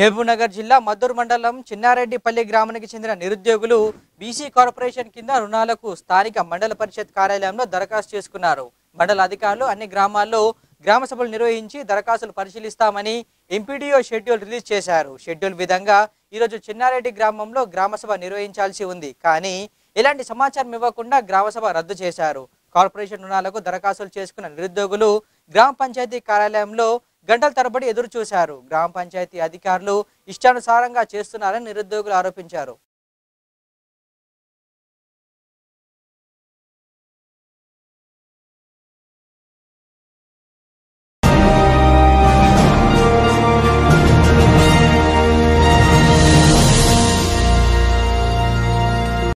మహబూబ్నగర్ జిల్లా మద్దూరు మండలం చిన్నారెడ్డిపల్లి గ్రామానికి చెందిన నిరుద్యోగులు బీసీ కార్పొరేషన్ కింద రుణాలకు స్థానిక మండల పరిషత్ కార్యాలయంలో దరఖాస్తు చేసుకున్నారు మండల అధికారులు అన్ని గ్రామాల్లో గ్రామ సభలు నిర్వహించి దరఖాస్తులు పరిశీలిస్తామని ఎంపీడీఓ షెడ్యూల్ రిలీజ్ చేశారు షెడ్యూల్ విధంగా ఈరోజు చిన్నారెడ్డి గ్రామంలో గ్రామ సభ నిర్వహించాల్సి ఉంది కానీ ఎలాంటి సమాచారం ఇవ్వకుండా గ్రామ సభ రద్దు చేశారు కార్పొరేషన్ రుణాలకు దరఖాస్తులు చేసుకున్న నిరుద్యోగులు గ్రామ పంచాయతీ కార్యాలయంలో గంటల తరబడి ఎదురు చూశారు గ్రామ పంచాయతీ అధికారులు ఇష్టానుసారంగా చేస్తున్నారని నిరుద్యోగులు ఆరోపించారు